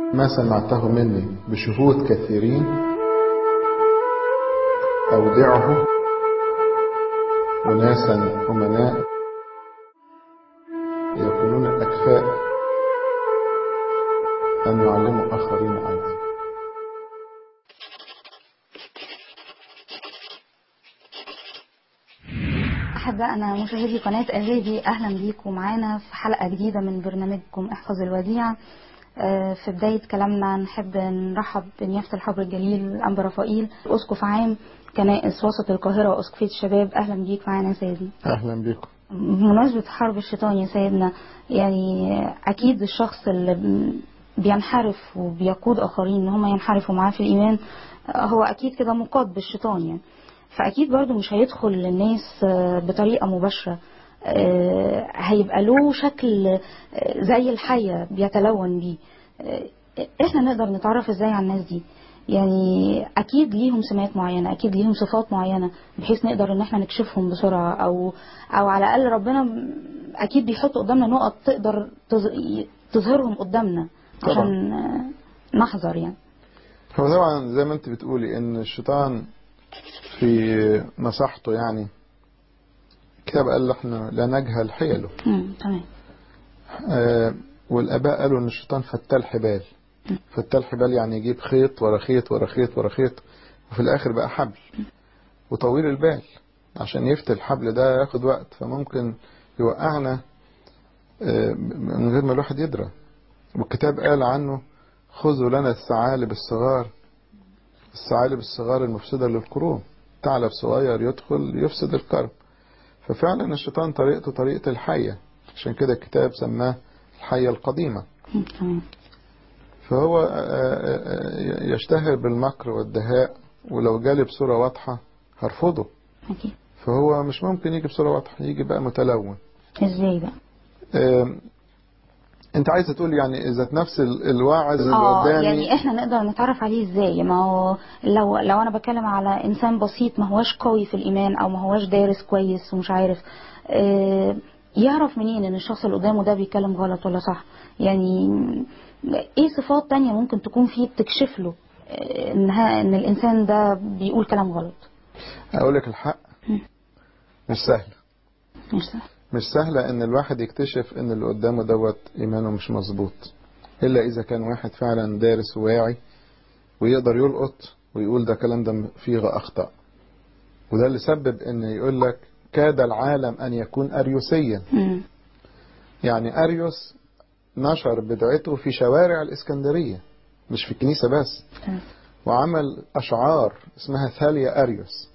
ما سمعته مني بشهود كثيرين أودعه أناسا أمناء يكونون الأكفاء أن يعلموا آخرين أيضا أحبائنا مشاهدي قناة أهادي أهلا بيكم معانا في حلقة جديدة من برنامجكم احفظ الوديعة آه، في بداية كلامنا نحب نرحب بنيافة الحبر الجليل الأنبا رفائيل أسقف عام كنائس وسط القاهرة وأسقفية الشباب أهلا بيك معانا يا سيدي أهلا بكم بمناسبة حرب الشيطان يا سيدنا يعني أكيد الشخص اللي بينحرف وبيقود آخرين إن هم ينحرفوا معاه في الإيمان هو أكيد كده مقاد بالشيطان يعني فأكيد برضو مش هيدخل للناس بطريقة مباشرة هيبقى له شكل زي الحية بيتلون بيه احنا نقدر نتعرف ازاي على الناس دي يعني اكيد ليهم سمات معينة اكيد ليهم صفات معينة بحيث نقدر ان احنا نكشفهم بسرعة او او على الاقل ربنا اكيد بيحط قدامنا نقط تقدر تظهرهم قدامنا عشان نحذر يعني هو طبعا زي ما انت بتقولي ان الشيطان في نصحته يعني الكتاب قال احنا لا نجهل حيله تمام آه والاباء قالوا ان الشيطان فتال حبال فتال حبال يعني يجيب خيط ورا خيط ورا خيط ورا خيط وفي الاخر بقى حبل وطويل البال عشان يفتل الحبل ده ياخد وقت فممكن يوقعنا آه من غير ما الواحد يدرى والكتاب قال عنه خذوا لنا الثعالب الصغار الثعالب الصغار المفسدة للقرون ثعلب صغير يدخل يفسد الكرم ففعلا الشيطان طريقته طريقة الحية عشان كده الكتاب سماه الحية القديمة فهو يشتهر بالمكر والدهاء ولو جالي بصورة واضحة هرفضه فهو مش ممكن يجي بصورة واضحة يجي بقى متلون ازاي بقى انت عايزه تقول يعني اذا نفس الواعظ اللي اه قدامي يعني احنا نقدر نتعرف عليه ازاي ما هو لو لو انا بتكلم على انسان بسيط ما هواش قوي في الايمان او ما هواش دارس كويس ومش عارف اه يعرف منين ان الشخص اللي قدامه ده بيتكلم غلط ولا صح يعني ايه صفات تانية ممكن تكون فيه بتكشف له انها ان الانسان ده بيقول كلام غلط اقول لك الحق مش سهل مش سهل مش سهلة ان الواحد يكتشف ان اللي قدامه دوت ايمانه مش مظبوط الا اذا كان واحد فعلا دارس وواعي ويقدر يلقط ويقول ده كلام ده فيه اخطاء وده اللي سبب ان يقول لك كاد العالم ان يكون اريوسيا مم. يعني اريوس نشر بدعته في شوارع الاسكندرية مش في الكنيسة بس تمام. وعمل اشعار اسمها ثاليا اريوس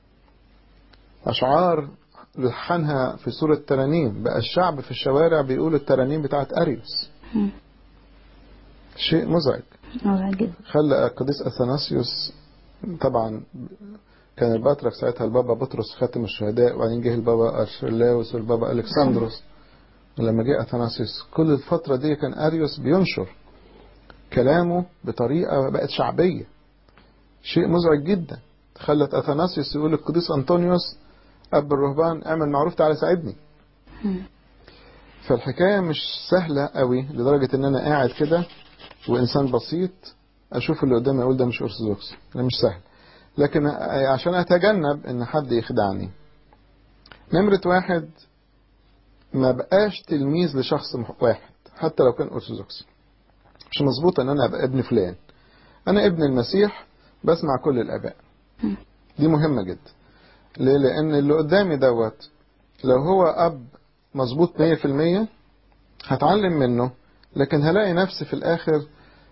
اشعار لحنها في سورة ترانيم بقى الشعب في الشوارع بيقول الترانيم بتاعت أريوس مم. شيء مزعج مزعج جدا خلى القديس أثناسيوس طبعا كان البطرك ساعتها البابا بطرس خاتم الشهداء وبعدين جه البابا أرشلاوس والبابا ألكسندروس ولما جه أثناسيوس كل الفترة دي كان أريوس بينشر كلامه بطريقة بقت شعبية شيء مزعج جدا خلت أثناسيوس يقول القديس أنطونيوس أب الرهبان اعمل معروف تعالى ساعدني مم. فالحكاية مش سهلة قوي لدرجة ان انا قاعد كده وانسان بسيط اشوف اللي قدامي اقول ده مش ارثوذكس ده مش سهل لكن عشان اتجنب ان حد يخدعني نمرة واحد ما بقاش تلميذ لشخص واحد حتى لو كان ارثوذكس مش مظبوط ان انا ابقى ابن فلان انا ابن المسيح بسمع كل الاباء دي مهمة جدا ليه لان اللي قدامي دوت لو هو اب مظبوط 100% هتعلم منه لكن هلاقي نفسي في الاخر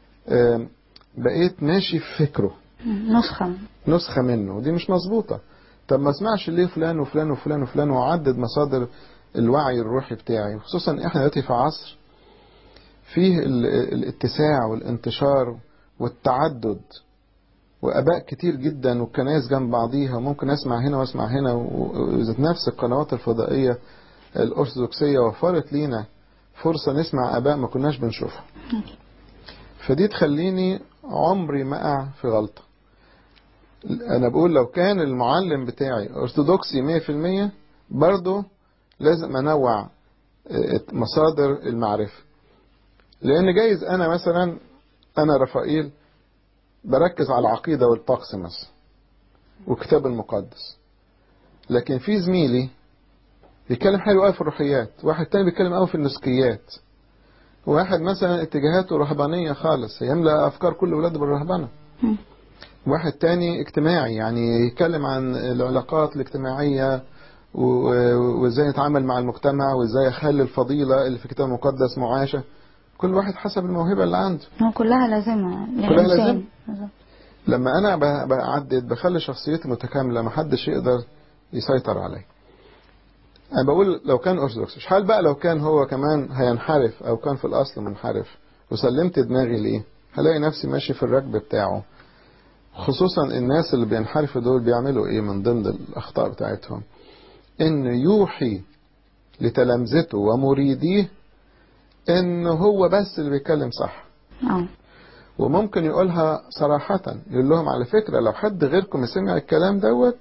بقيت ماشي في فكره نسخة نسخة منه ودي مش مظبوطة طب ما اسمعش ليه فلان وفلان وفلان وفلان وعدد مصادر الوعي الروحي بتاعي خصوصا احنا دلوقتي في عصر فيه الاتساع والانتشار والتعدد واباء كتير جدا والكنائس جنب بعضيها ممكن اسمع هنا واسمع هنا وذات نفس القنوات الفضائيه الارثوذكسيه وفرت لينا فرصه نسمع اباء ما كناش بنشوفها فدي تخليني عمري ما اقع في غلطه انا بقول لو كان المعلم بتاعي ارثوذكسي 100% برضه لازم انوع مصادر المعرفه لان جايز انا مثلا أنا رفائيل بركز على العقيدة والطقس مثلا والكتاب المقدس لكن في زميلي بيتكلم حلو قوي في الروحيات واحد تاني بيتكلم قوي في النسكيات واحد مثلا اتجاهاته رهبانية خالص يملأ أفكار كل ولاده بالرهبنة مم. واحد تاني اجتماعي يعني يتكلم عن العلاقات الاجتماعية و- وازاي يتعامل مع المجتمع وازاي يخلي الفضيلة اللي في الكتاب المقدس معاشة كل واحد حسب الموهبة اللي عنده هو كلها لازمة كلها للإنسان لازمة. بالظبط. لما انا ب- بعدد بخلي شخصيتي متكاملة محدش يقدر يسيطر عليا انا بقول لو كان ارثوذكس مش حال بقى لو كان هو كمان هينحرف او كان في الاصل منحرف وسلمت دماغي ليه هلاقي نفسي ماشي في الركب بتاعه خصوصا الناس اللي بينحرفوا دول بيعملوا ايه من ضمن الاخطاء بتاعتهم ان يوحي لتلامذته ومريديه ان هو بس اللي بيتكلم صح اه وممكن يقولها صراحة يقول لهم على فكرة لو حد غيركم سمع الكلام دوت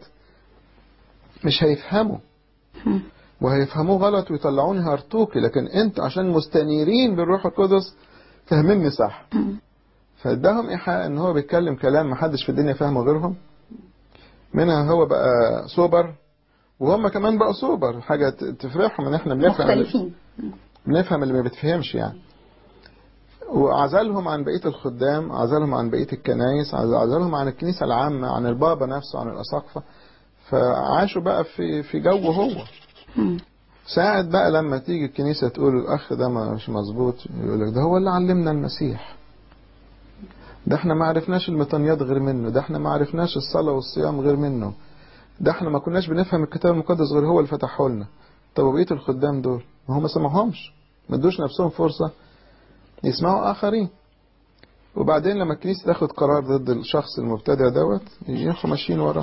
مش هيفهموا مم. وهيفهموه غلط ويطلعوني هرطوكي لكن انتوا عشان مستنيرين بالروح القدس فاهميني صح مم. فاداهم ايحاء ان هو بيتكلم كلام محدش في الدنيا فاهمه غيرهم منها هو بقى سوبر وهم كمان بقى سوبر حاجة ت- تفرحهم ان احنا بنفهم مختلفين مم. بنفهم اللي ما بتفهمش يعني وعزلهم عن بقية الخدام عزلهم عن بقية الكنايس عز- عزلهم عن الكنيسة العامة عن البابا نفسه عن الأساقفة فعاشوا بقى في في جو هو مم. ساعة بقى لما تيجي الكنيسة تقول الأخ ده مش مظبوط يقول لك ده هو اللي علمنا المسيح ده احنا ما عرفناش المطنيات غير منه ده احنا ما عرفناش الصلاة والصيام غير منه ده احنا ما كناش بنفهم الكتاب المقدس غير هو اللي فتحه لنا طب وبقية الخدام دول ما هم ما سمعهمش ما ادوش نفسهم فرصة يسمعوا آخرين وبعدين لما الكنيسة تاخد قرار ضد الشخص المبتدع دوت يروحوا ماشيين وراه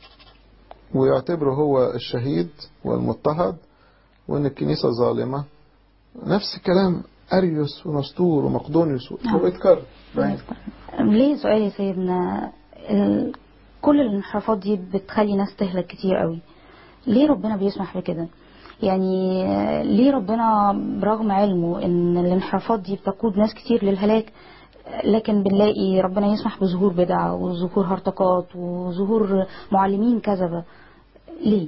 ويعتبره هو الشهيد والمضطهد وان الكنيسة ظالمة نفس الكلام أريوس ونسطور ومقدونيوس نعم. هو بيتكرر ليه سؤال يا سيدنا ال... كل الانحرافات دي بتخلي ناس تهلك كتير قوي ليه ربنا بيسمح بكده يعني آه، ليه ربنا برغم علمه ان الانحرافات دي بتقود ناس كتير للهلاك آه، لكن بنلاقي ربنا يسمح بظهور بدع وظهور هرطقات وظهور معلمين كذبة ليه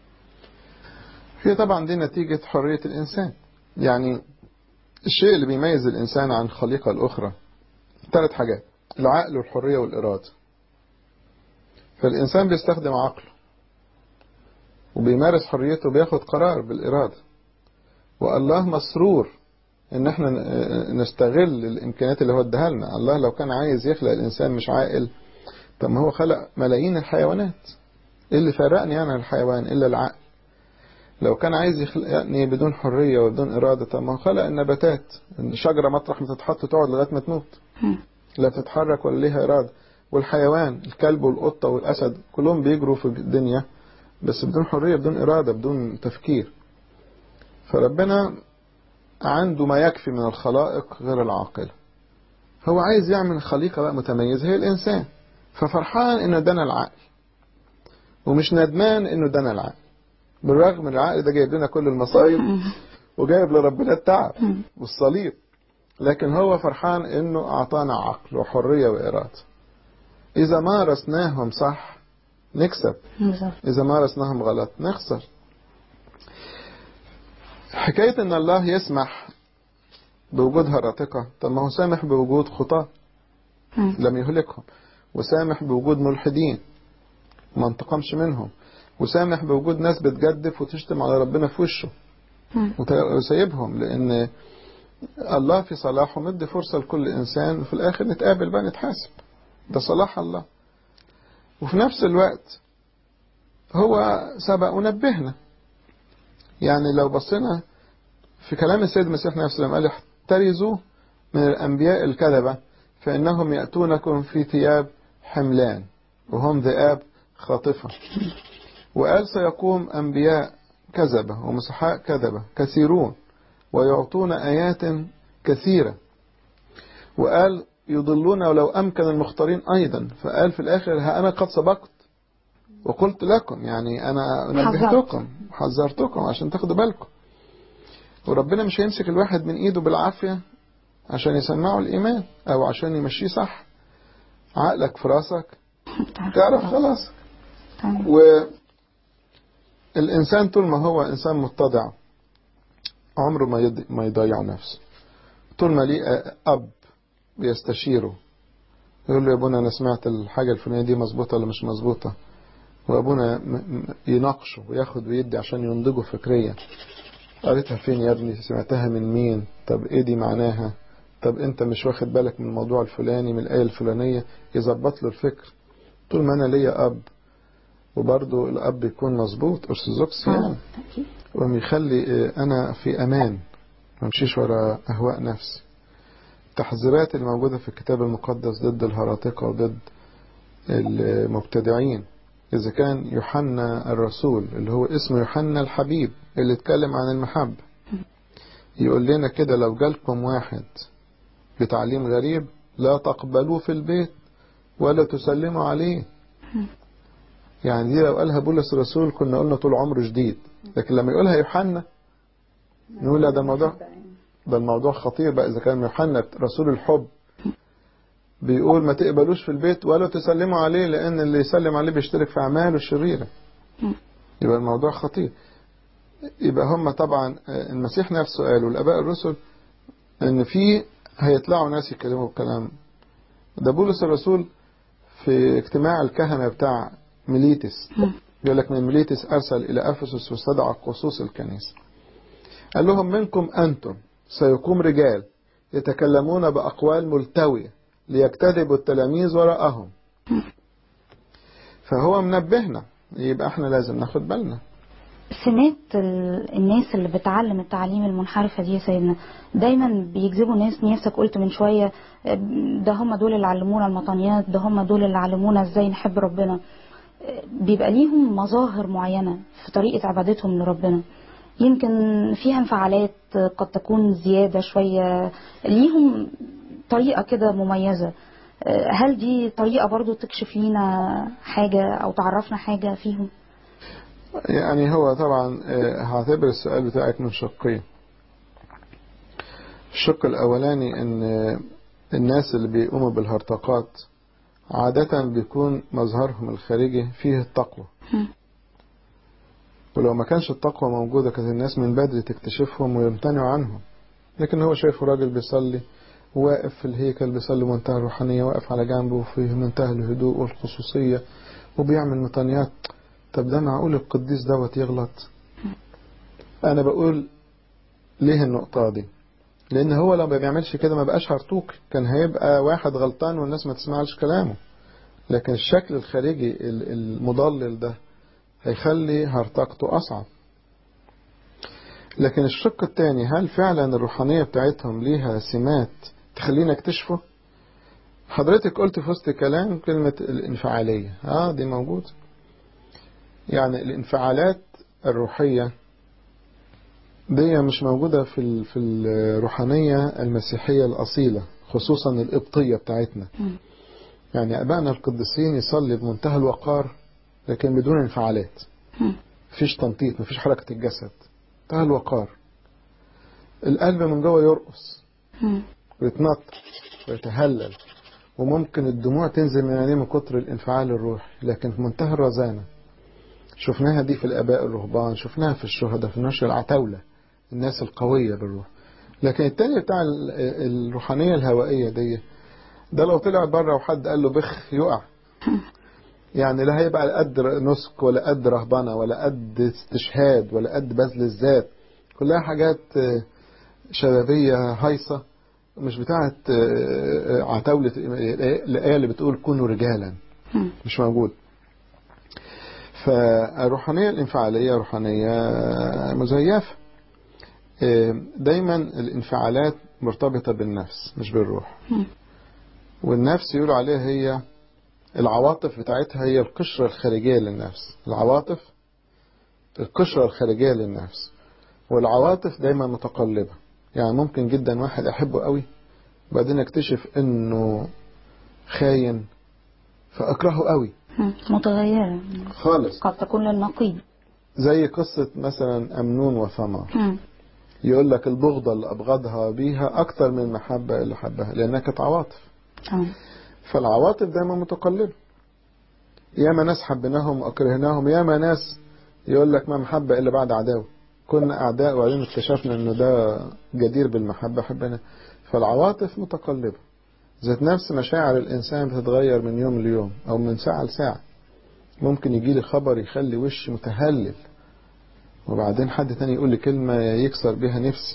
هي طبعا دي نتيجة حرية الإنسان يعني الشيء اللي بيميز الإنسان عن الخليقة الأخرى ثلاث حاجات العقل والحرية والإرادة فالإنسان بيستخدم عقله وبيمارس حريته بياخد قرار بالإرادة والله مسرور إن احنا نستغل الإمكانيات اللي هو اداها لنا الله لو كان عايز يخلق الإنسان مش عاقل طب ما هو خلق ملايين الحيوانات إيه اللي فرقني أنا عن الحيوان إلا العقل لو كان عايز يخلقني بدون حرية وبدون إرادة طب ما هو خلق النباتات الشجرة مطرح ما تتحط تقعد لغاية ما تموت هم. لا تتحرك ولا ليها إرادة والحيوان الكلب والقطة والأسد كلهم بيجروا في الدنيا بس بدون حرية بدون إرادة بدون تفكير فربنا عنده ما يكفي من الخلائق غير العاقلة هو عايز يعمل خليقة بقى متميزة هي الإنسان ففرحان إنه دنا العقل ومش ندمان إنه دنا العقل بالرغم من العقل ده جايب لنا كل المصايب وجايب لربنا التعب والصليب لكن هو فرحان انه اعطانا عقل وحرية وإرادة اذا مارسناهم صح نكسب بالظبط اذا مارسناهم غلط نخسر حكاية ان الله يسمح بوجود هرطقة طب ما هو سامح بوجود خطاة هم. لم يهلكهم وسامح بوجود ملحدين ما انتقمش منهم وسامح بوجود ناس بتجدف وتشتم على ربنا في وشه هم. وت- وسايبهم لان الله في صلاحه مدي فرصة لكل انسان وفي الاخر نتقابل بقى نتحاسب ده صلاح الله وفي نفس الوقت هو سبق ونبهنا يعني لو بصينا في كلام السيد المسيح نفسه لما قال احترزوا من الانبياء الكذبة فانهم ياتونكم في ثياب حملان وهم ذئاب خاطفة وقال سيقوم أنبياء كذبة ومسحاء كذبة كثيرون ويعطون آيات كثيرة وقال يضلون ولو أمكن المختارين أيضا فقال في الآخر ها أنا قد سبقت وقلت لكم يعني أنا نبهتكم حذرتكم عشان تاخدوا بالكم وربنا مش هيمسك الواحد من إيده بالعافية عشان يسمعوا الإيمان أو عشان يمشيه صح عقلك في راسك تعرف خلاص تمام. والإنسان طول ما هو إنسان متضع عمره ما يض- ما يضيع نفسه طول ما ليه أب بيستشيره يقول له يا ابونا أنا سمعت الحاجة الفلانية دي مظبوطة ولا مش مظبوطة وأبونا م- م- يناقشه وياخد ويدي عشان ينضجه فكريا قريتها فين يا ابني سمعتها من مين طب ايه دي معناها طب انت مش واخد بالك من الموضوع الفلاني من الآية الفلانية يظبط له الفكر طول ما انا ليا اب وبرضه الاب يكون مظبوط ارثوذكس يعني آه، أكيد. ويخلي اه، انا في امان ما امشيش ورا اهواء نفسي التحذيرات اللي موجودة في الكتاب المقدس ضد الهراطقة وضد المبتدعين إذا كان يوحنا الرسول اللي هو اسمه يوحنا الحبيب اللي اتكلم عن المحبة يقول لنا كده لو جالكم واحد بتعليم غريب لا تقبلوه في البيت ولا تسلموا عليه يعني دي لو قالها بولس الرسول كنا قلنا طول عمره جديد لكن لما يقولها يوحنا نقول لا ده الموضوع ده الموضوع خطير بقى إذا كان يوحنا رسول الحب بيقول ما تقبلوش في البيت ولا تسلموا عليه لأن اللي يسلم عليه بيشترك في أعماله الشريرة يبقى الموضوع خطير يبقى هم طبعا المسيح نفسه قال والآباء الرسل إن في هيطلعوا ناس يتكلموا بكلام ده بولس الرسول في اجتماع الكهنة بتاع ميليتس يقول لك من ميليتس أرسل إلى أفسس واستدعى خصوص الكنيسة قال لهم منكم أنتم سيقوم رجال يتكلمون بأقوال ملتوية ليجتذبوا التلاميذ وراءهم فهو منبهنا يبقى احنا لازم ناخد بالنا سمات ال- الناس اللي بتعلم التعليم المنحرفة دي يا سيدنا دايما بيجذبوا ناس نفسك قلت من شوية ده هم دول اللي علمونا المطانيات ده هم دول اللي علمونا ازاي نحب ربنا بيبقى ليهم مظاهر معينة في طريقة عبادتهم لربنا يمكن فيها انفعالات قد تكون زيادة شوية ليهم طريقة كده مميزة هل دي طريقة برضو تكشف لينا حاجة أو تعرفنا حاجة فيهم؟ يعني هو طبعا آه، هعتبر السؤال بتاعك من شقين الشق الأولاني إن آه، الناس اللي بيقوموا بالهرطقات عادة بيكون مظهرهم الخارجي فيه التقوى مم. ولو ما كانش التقوى موجودة كانت الناس من بدري تكتشفهم ويمتنعوا عنهم لكن هو شايفه راجل بيصلي واقف في الهيكل بيصلي منتهى الروحانية واقف على جنبه في منتهى الهدوء والخصوصية وبيعمل مطانيات طب ده معقول القديس دوت يغلط انا بقول ليه النقطة دي لان هو لو ما بيعملش كده ما بقاش هرطوق كان هيبقى واحد غلطان والناس ما تسمعش كلامه لكن الشكل الخارجي ال- المضلل ده هيخلي هرطقته أصعب لكن الشق الثاني هل فعلا الروحانية بتاعتهم ليها سمات تخلينا اكتشفه حضرتك قلت في وسط كلام كلمة الانفعالية اه دي موجود يعني الانفعالات الروحية دي مش موجودة في ال- في الروحانية المسيحية الأصيلة خصوصا القبطية بتاعتنا مم. يعني أبائنا القديسين يصلي بمنتهى الوقار لكن بدون انفعالات مم. مفيش تنطيط مفيش حركة الجسد منتهى الوقار القلب من جوه يرقص مم. ويتنطط ويتهلل وممكن الدموع تنزل من عينيه من كتر الانفعال الروحي لكن في منتهى الرزانة شفناها دي في الآباء الرهبان شفناها في الشهداء في النشر العتاولة الناس القوية بالروح لكن التاني بتاع ال- الروحانية الهوائية دي ده لو طلع بره وحد قال له بخ يقع يعني لا هيبقى على قد نسك ولا قد رهبنة ولا قد استشهاد ولا قد بذل الذات كلها حاجات آه، شبابية هايصة مش بتاعت آه، آه، عتاولة الآية اللي بتقول كونوا رجالا مم. مش موجود فالروحانية الانفعالية روحانية مزيفة آه، دايما الانفعالات مرتبطة بالنفس مش بالروح مم. والنفس يقولوا عليها هي العواطف بتاعتها هي القشرة الخارجية للنفس العواطف القشرة الخارجية للنفس والعواطف دايما متقلبة يعني ممكن جدا واحد أحبه قوي وبعدين اكتشف انه خاين فأكرهه قوي مم. متغيرة خالص قد تكون للنقيض زي قصة مثلا أمنون وثمار مم. يقول لك البغضة اللي أبغضها بيها أكتر من المحبة اللي حبها لأنها كانت عواطف اه فالعواطف دايما متقلبة ياما ناس حبيناهم وأكرهناهم ياما ناس يقول لك ما محبة إلا بعد عداوة كنا أعداء وبعدين اكتشفنا إنه ده جدير بالمحبة حبنا فالعواطف متقلبة ذات نفس مشاعر الإنسان بتتغير من يوم ليوم أو من ساعة لساعة ممكن يجي لي خبر يخلي وشي متهلل وبعدين حد تاني يقول لي كلمة يكسر بيها نفسي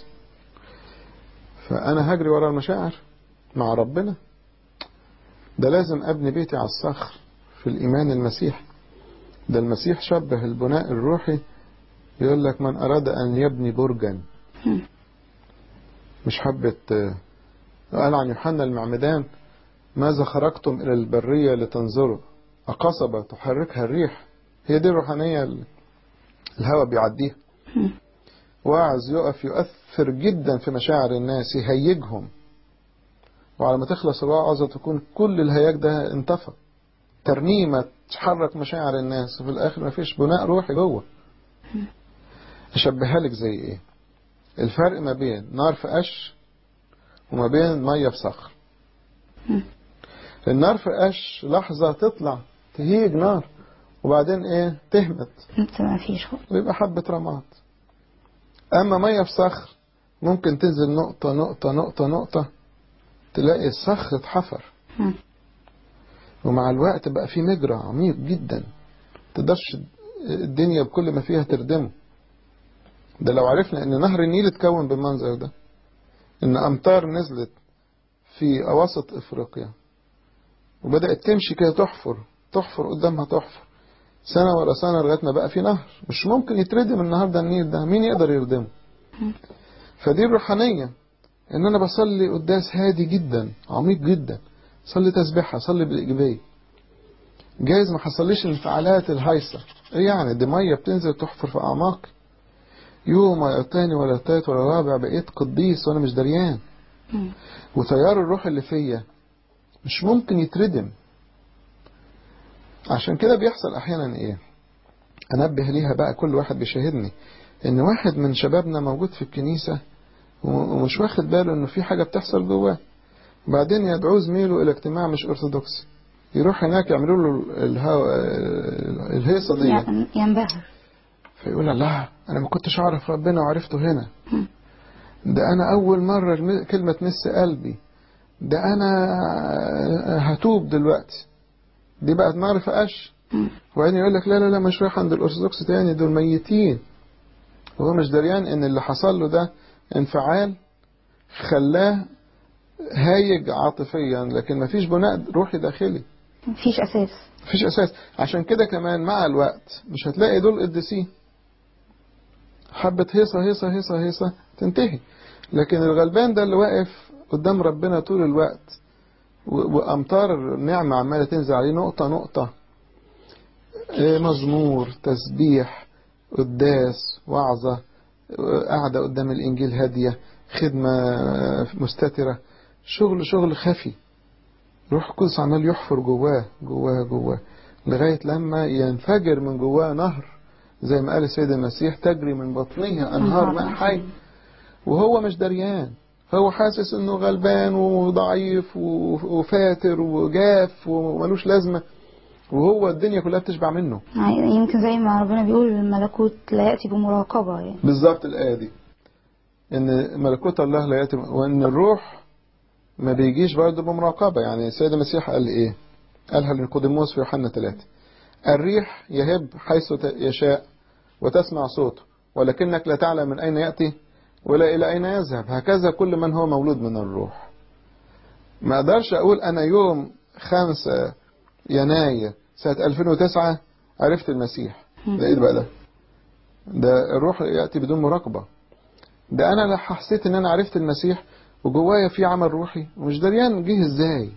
فأنا هجري ورا المشاعر مع ربنا ده لازم أبني بيتي على الصخر في الإيمان المسيحي ده المسيح شبه البناء الروحي يقول لك من أراد أن يبني برجا مم. مش حبة آه، قال عن يوحنا المعمدان ماذا خرجتم إلى البرية لتنظروا أقصبة تحركها الريح هي دي الروحانية اللي الهواء بيعديها مم. واعظ يقف يؤثر جدا في مشاعر الناس يهيجهم وعلى ما تخلص الوعظة تكون كل الهياج ده انطفى ترنيمة تحرك مشاعر الناس وفي الآخر ما فيش بناء روحي جوه أشبهها لك زي إيه الفرق ما بين نار في قش وما بين مية في صخر مم. النار في قش لحظة تطلع تهيج نار وبعدين إيه تهمت انت ما فيش ويبقى حبة رماد أما مية في صخر ممكن تنزل نقطة نقطة نقطة نقطة تلاقي الصخر اتحفر مم. ومع الوقت بقى في مجرى عميق جدا تقدرش الدنيا بكل ما فيها تردمه ده لو عرفنا ان نهر النيل اتكون بالمنظر ده ان امطار نزلت في اواسط افريقيا وبدأت تمشي كده تحفر تحفر قدامها تحفر سنة ورا سنة لغاية ما بقى في نهر مش ممكن يتردم النهاردة النيل ده مين يقدر يردمه فدي الروحانية ان انا بصلي قداس هادي جدا عميق جدا صلي تسبيحة صلي بالإيجابية جايز ما حصليش الانفعالات الهايصة ايه يعني دي مية بتنزل تحفر في أعماق يوم ولا تاني ولا تالت ولا رابع بقيت قديس وأنا مش دريان مم. وتيار الروح اللي فيا مش ممكن يتردم عشان كده بيحصل أحيانا إيه أنبه ليها بقى كل واحد بيشاهدني إن واحد من شبابنا موجود في الكنيسة ومش واخد باله إنه في حاجة بتحصل جواه بعدين يدعوه زميله إلى اجتماع مش أرثوذكسي يروح هناك يعملوا له الهو... الهيصة دي ين- ينبهر فيقول الله أنا ما كنتش أعرف ربنا وعرفته هنا مم. ده أنا أول مرة الم- كلمة تمس قلبي ده أنا هتوب دلوقتي دي بقت نار في قش مم. وبعدين يقول لك لا لا لا مش رايح عند الأرثوذكس تاني دول ميتين وهو مش دريان إن اللي حصل له ده انفعال خلاه هايج عاطفيا لكن مفيش بناء روحي داخلي مفيش أساس مفيش أساس عشان كده كمان مع الوقت مش هتلاقي دول قديسين حبة هيصة هيصة هيصة هيصة تنتهي لكن الغلبان ده اللي واقف قدام ربنا طول الوقت و- وأمطار النعمة عمالة تنزل عليه نقطة نقطة إيه، مزمور تسبيح قداس وعظة قاعدة قدام الإنجيل هادية خدمة مستترة شغل شغل خفي روح القدس عمال يحفر جواه جواه جواه لغاية لما ينفجر من جواه نهر زي ما قال السيد المسيح تجري من بطنها أنهار ماء حي وهو مش دريان هو حاسس انه غلبان وضعيف وفاتر وجاف وملوش لازمة وهو الدنيا كلها بتشبع منه يعني يمكن زي ما ربنا بيقول الملكوت لا يأتي بمراقبة يعني بالظبط الآية دي ان ملكوت الله لا يأتي وان الروح ما بيجيش برضه بمراقبة يعني السيد المسيح قال ايه قالها لنيقوديموس في يوحنا 3 الريح يهب حيث ت- يشاء وتسمع صوته ولكنك لا تعلم من أين يأتي ولا إلى أين يذهب هكذا كل من هو مولود من الروح ما أقدرش أقول أنا يوم 5 يناير سنة 2009 عرفت المسيح ده إيه بقى ده ده الروح يأتي بدون مراقبة ده أنا لا حسيت إن أنا عرفت المسيح وجوايا في عمل روحي ومش دريان جه إزاي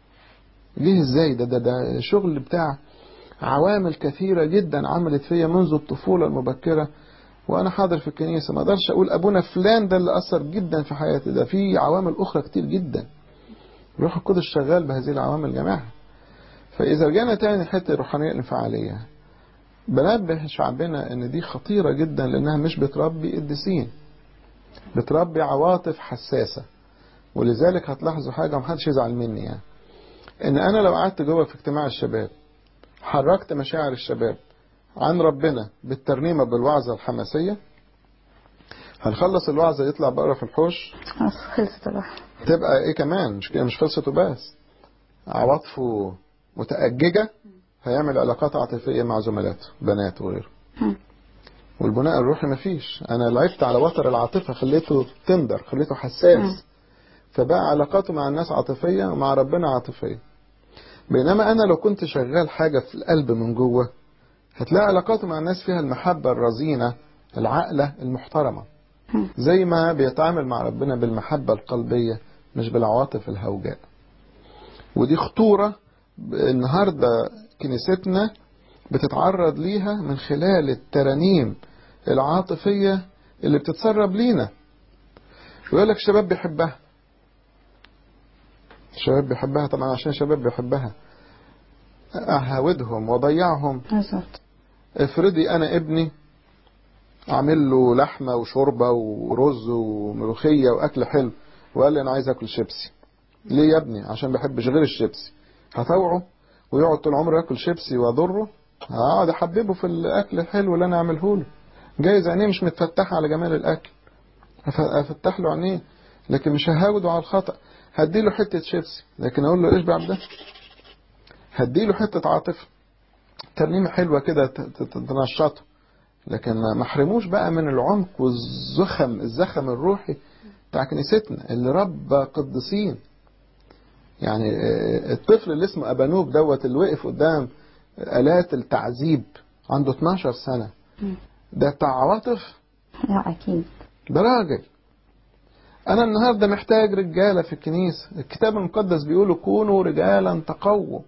جه إزاي ده ده ده شغل بتاع عوامل كثيرة جدا عملت فيا منذ الطفولة المبكرة وأنا حاضر في الكنيسة ما أقدرش أقول أبونا فلان ده اللي أثر جدا في حياتي ده في عوامل أخرى كتير جدا روح القدس شغال بهذه العوامل جماعة فإذا رجعنا تاني حتة الروحانية الانفعالية بنبه شعبنا إن دي خطيرة جدا لأنها مش بتربي قديسين بتربي عواطف حساسة ولذلك هتلاحظوا حاجة ومحدش يزعل مني يعني ان انا لو قعدت جوه في اجتماع الشباب حركت مشاعر الشباب عن ربنا بالترنيمة بالوعظة الحماسية هنخلص الوعظة يطلع بره في الحوش خلاص خلصت الواحد تبقى ايه كمان مش كده مش خلصت وبس عواطفه متأججة هيعمل علاقات عاطفية مع زملاته بنات وغيره مم. والبناء الروحي مفيش انا لعبت على وتر العاطفة خليته تندر خليته حساس مم. فبقى علاقاته مع الناس عاطفية ومع ربنا عاطفية بينما انا لو كنت شغال حاجة في القلب من جوه هتلاقي علاقاته مع الناس فيها المحبة الرزينة العاقلة المحترمة مم. زي ما بيتعامل مع ربنا بالمحبة القلبية مش بالعواطف الهوجاء ودي خطورة النهاردة كنيستنا بتتعرض ليها من خلال الترانيم العاطفية اللي بتتسرب لينا ويقول لك الشباب بيحبها الشباب بيحبها طبعا عشان الشباب بيحبها أهودهم وضيعهم بالظبط افرضي أنا ابني عامل له لحمة وشوربة ورز وملوخية وأكل حلو وقال لي أنا عايز أكل شيبسي ليه يا ابني عشان بحبش غير الشيبسي هطوعه ويقعد طول عمره ياكل شيبسي واضره هقعد احببه في الاكل الحلو اللي انا اعمله له جايز عينيه مش متفتحه على جمال الاكل أف- افتح له عينيه لكن مش ههاوده على الخطا هديله حته شيبسي لكن اقول له اشبع بده هديله حته عاطفه ترنيمه حلوه كده ت- ت- ت- تنشطه لكن ما ما احرموش بقى من العمق والزخم الزخم الروحي بتاع كنيستنا اللي ربى قديسين يعني آه، الطفل اللي اسمه أبانوب دوت اللي وقف قدام آلات التعذيب عنده 12 سنة مم. ده بتاع عواطف لا أكيد ده راجل أنا النهاردة محتاج رجالة في الكنيسة الكتاب المقدس بيقول كونوا رجالا تقووا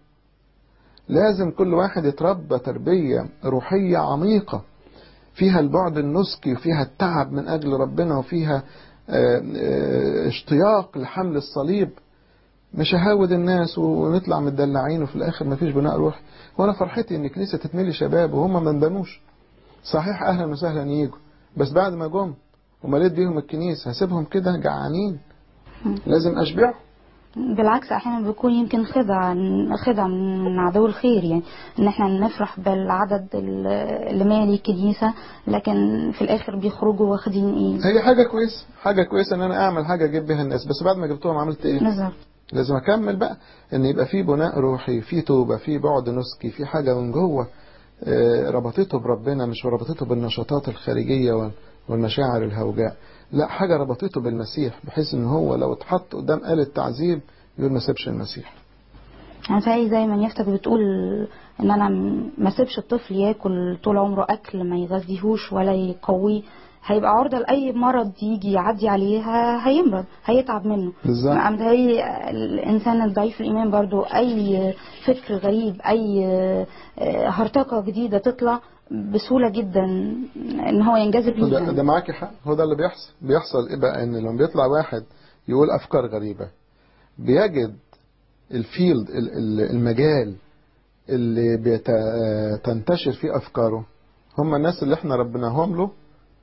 لازم كل واحد يتربى تربية روحية عميقة فيها البعد النسكي وفيها التعب من أجل ربنا وفيها آه، آه، اشتياق لحمل الصليب مش ههاود الناس ونطلع متدلعين وفي الاخر مفيش بناء روحي وانا فرحتي ان الكنيسه تتملي شباب وهم ما اندموش صحيح اهلا وسهلا يجوا بس بعد ما جم ومليت بيهم الكنيسه هسيبهم كده جعانين لازم اشبعهم بالعكس احيانا بيكون يمكن خدع خدع من عدو الخير يعني ان احنا نفرح بالعدد ال- اللي مالي الكنيسه لكن في الاخر بيخرجوا واخدين ايه هي حاجه كويسه حاجه كويسه ان انا اعمل حاجه اجيب بيها الناس بس بعد ما جبتهم عملت ايه بالظبط لازم اكمل بقى ان يبقى في بناء روحي في توبه في بعد نسكي في حاجه من جوه آه، ربطته بربنا مش ربطته بالنشاطات الخارجيه وال- والمشاعر الهوجاء لا حاجه ربطته بالمسيح بحيث ان هو لو اتحط قدام آلة تعذيب يقول ما سيبش المسيح يعني زي زي ما يفتك بتقول ان انا م- ما سيبش الطفل ياكل طول عمره اكل ما يغذيهوش ولا يقويه هيبقى عرضة لأي مرض يجي يعدي عليه ه- هيمرض هيتعب منه بالظبط. مع متهيألي الإنسان الضعيف الإيمان برضو أي فكر غريب أي آه، هرطقة جديدة تطلع بسهولة جدا إن هو ينجذب ده, ليها ده معاكي حق هو ده اللي بيحصل بيحصل ايه بقى ان لما بيطلع واحد يقول افكار غريبه بيجد الفيلد ال- ال- المجال اللي بتنتشر فيه افكاره هم الناس اللي احنا ربناهم له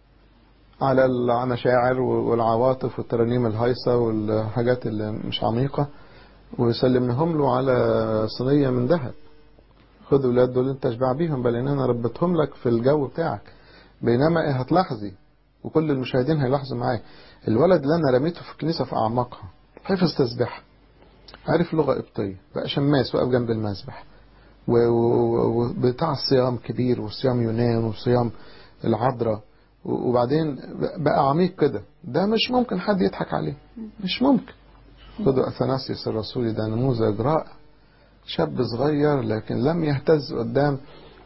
على المشاعر والعواطف والترانيم الهايصه والحاجات اللي مش عميقه وسلمناهم له على صينيه من ذهب خد ولاد دول انت اشبع بيهم بل ان انا ربيتهم لك في الجو بتاعك بينما هتلاحظي وكل المشاهدين هيلاحظوا معايا الولد اللي انا رميته في الكنيسه في اعماقها حفظ تسبيحه عارف لغه قبطيه بقى شماس واقف جنب المسبح و- و- وبتاع الصيام كبير وصيام يونان وصيام العذراء و- وبعدين بقى عميق كده ده مش ممكن حد يضحك عليه مش ممكن خدوا اثناسيوس الرسولي ده نموذج رائع شاب صغير لكن لم يهتز قدام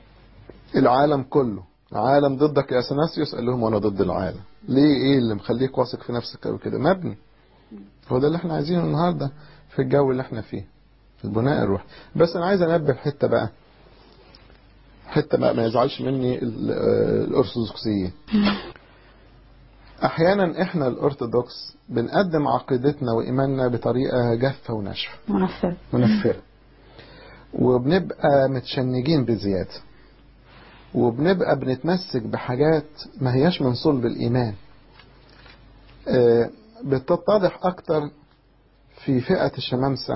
العالم كله العالم ضدك يا اثناسيوس قال لهم وانا ضد العالم ليه ايه اللي مخليك واثق في نفسك قوي كده مبني هو ده اللي احنا عايزينه النهارده في الجو اللي احنا فيه في البناء الروحي بس انا عايز انبه حته بقى حته بقى ما يزعلش مني ال- آه، الارثوذكسيين احيانا احنا الارثوذكس بنقدم عقيدتنا وايماننا بطريقه جافه وناشفه منفر منفرة وبنبقى متشنجين بزيادة وبنبقى بنتمسك بحاجات ما هياش من صلب الإيمان آه، بتتضح أكتر في فئة الشمامسة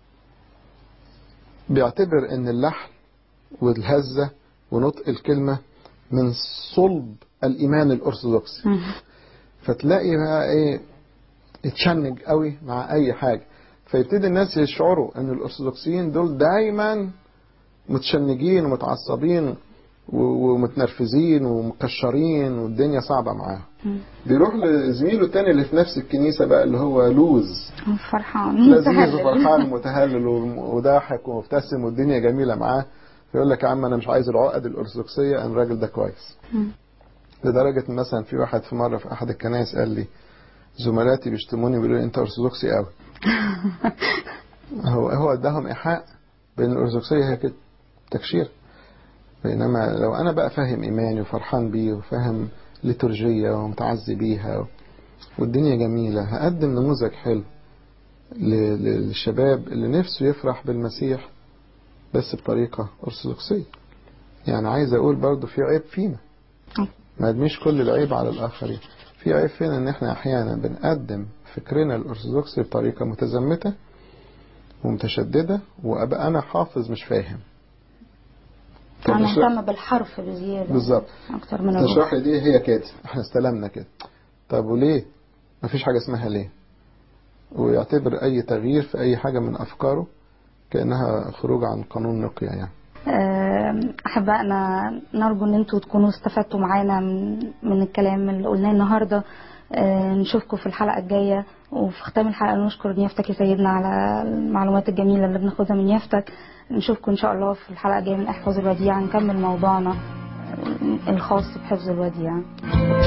بيعتبر ان اللحن والهزة ونطق الكلمة من صلب الإيمان الأرثوذكسي مم. فتلاقي بقى ايه اتشنج قوي مع أي حاجة فيبتدي الناس يشعروا ان الأرثوذكسيين دول دايما متشنجين ومتعصبين و- ومتنرفزين ومكشرين والدنيا صعبة معاهم مم. بيروح لزميله التاني اللي في نفس الكنيسة بقى اللي هو لوز فرحان لذيذ متهلل. وفرحان ومتهلل وضاحك ومبتسم والدنيا جميلة معاه فيقول لك يا عم انا مش عايز العقد الارثوذكسيه انا الراجل ده كويس مم. لدرجه إن مثلا في واحد في مره في احد الكنائس قال لي زملاتي بيشتموني بيقولوا لي انت ارثوذكسي قوي هو هو اداهم ايحاء بان الارثوذكسيه هي كده تكشير بينما لو انا بقى فاهم ايماني وفرحان بيه وفاهم ليتورجيه ومتعزي بيها والدنيا جميله هقدم نموذج حلو ل- للشباب اللي نفسه يفرح بالمسيح بس بطريقه ارثوذكسيه يعني عايز اقول برضو في عيب فينا ما ادميش كل العيب على الاخرين في عيب فينا ان احنا احيانا بنقدم فكرنا الارثوذكسي بطريقه متزمته ومتشدده وابقى انا حافظ مش فاهم طب انا اشرح- مهتمة بالحرف بزيادة بالظبط اكتر من الروح تشرح لي دي هي كده احنا استلمنا كده طب وليه مفيش حاجه اسمها ليه ويعتبر اي تغيير في اي حاجه من افكاره كانها خروج عن قانون نقيا يعني آم، احبائنا نرجو ان انتوا تكونوا استفدتوا معانا من, من الكلام اللي قلناه النهارده آه، نشوفكم في الحلقه الجايه وفي ختام الحلقه نشكر نيافتك يا سيدنا على المعلومات الجميله اللي بناخدها من نيافتك نشوفكم ان شاء الله في الحلقه الجايه من احفظ الوديعه نكمل موضوعنا آه، الخاص بحفظ الوديعه